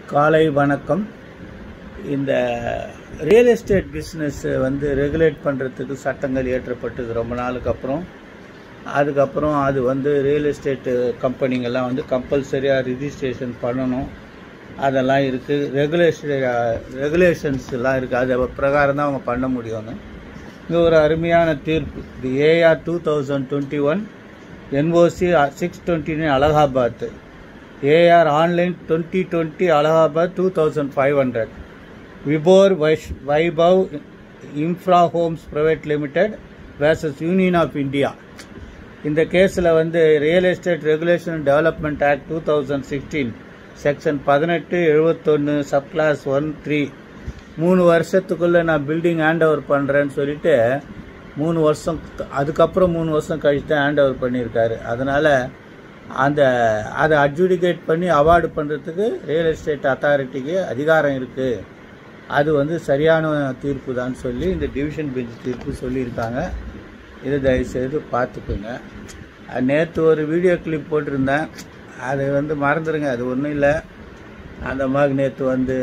காலை வணக்கம் இந்த ரியல் எஸ்டேட் பிஸ்னஸ் வந்து ரெகுலேட் பண்ணுறதுக்கு சட்டங்கள் இயற்றப்பட்டது ரொம்ப நாளுக்கு அப்புறம் அதுக்கப்புறம் அது வந்து ரியல் எஸ்டேட்டு கம்பெனிங்கெல்லாம் வந்து கம்பல்சரியாக ரிஜிஸ்ட்ரேஷன் பண்ணணும் அதெல்லாம் இருக்குது ரெகுலேஷன் ரெகுலேஷன்ஸ்லாம் இருக்குது அது பிரகாரம் தான் அவங்க பண்ண முடியும்னு இங்கே ஒரு அருமையான தீர்ப்பு இது AR two thousand twenty one NOC six twenty nine Allahabad AR online twenty twenty Allahabad two thousand five hundred Vibhor Vaish Vaibhav Infra Homes Private Limited versus Union of India இந்த கேஸில் வந்து Real Estate Regulation Development Act two thousand sixteen section பதினெட்டு எழுபத்தொன்று sub clause one three மூணு வருஷத்துக்குள்ளே நான் building hand over பண்ணுறேன்னு சொல்லிட்டு மூணு வருஷம் அதுக்கப்புறம் மூணு வருஷம் கழித்து தான் ஹேண்ட் ஓவர் பண்ணியிருக்காரு அதனால் அந்த அதை அட்ஜுடிகேட் பண்ணி அவார்டு பண்ணுறதுக்கு ரியல் எஸ்டேட் அத்தாரிட்டிக்கு அதிகாரம் இருக்குது அது வந்து சரியான தீர்ப்பு தான் சொல்லி இந்த டிவிஷன் பெஞ்ச் தீர்ப்பு சொல்லியிருக்காங்க இதை தயவுசெய்து பார்த்துக்குங்க நேற்று ஒரு வீடியோ கிளிப் போட்டிருந்தேன் அது வந்து மறந்துடுங்க அது ஒன்றும் இல்லை அந்த மாதிரி நேற்று வந்து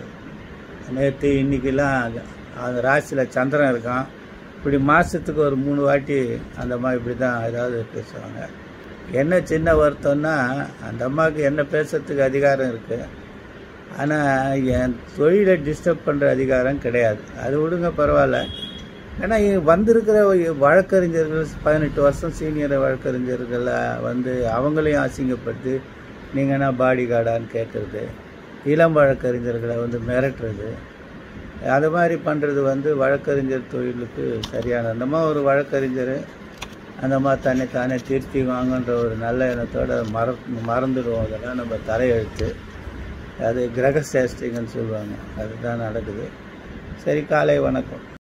நேற்று இன்றைக்கெல்லாம் அந்த ராசியில் சந்திரன் இருக்கான் இப்படி மாதத்துக்கு ஒரு மூணு வாட்டி அந்த மாதிரி இப்படி தான் ஏதாவது பேசுவாங்க என்ன சின்ன வருத்தம்னா அந்த அம்மாவுக்கு என்ன பேசுறதுக்கு அதிகாரம் இருக்குது ஆனால் என் தொழிலை டிஸ்டர்ப் பண்ணுற அதிகாரம் கிடையாது அது விடுங்க பரவாயில்ல ஏன்னா வந்திருக்கிற வழக்கறிஞர்கள் பதினெட்டு வருஷம் சீனியர் வழக்கறிஞர்களை வந்து அவங்களையும் அசிங்கப்படுத்தி நீங்கள் என்ன பாடி கார்டான்னு கேட்குறது இளம் வழக்கறிஞர்களை வந்து மிரட்டுறது அது மாதிரி பண்ணுறது வந்து வழக்கறிஞர் தொழிலுக்கு சரியான அந்த மாதிரி ஒரு வழக்கறிஞர் அந்த மாதிரி தன்னை தானே திருத்தி வாங்கன்ற ஒரு நல்ல எண்ணத்தோடு மற மறந்துடுவோம் அதெல்லாம் நம்ம தலையெழுத்து அது கிரக சேஷ்டிங்கன்னு சொல்லுவாங்க அதுதான் நடக்குது சரி காலை வணக்கம்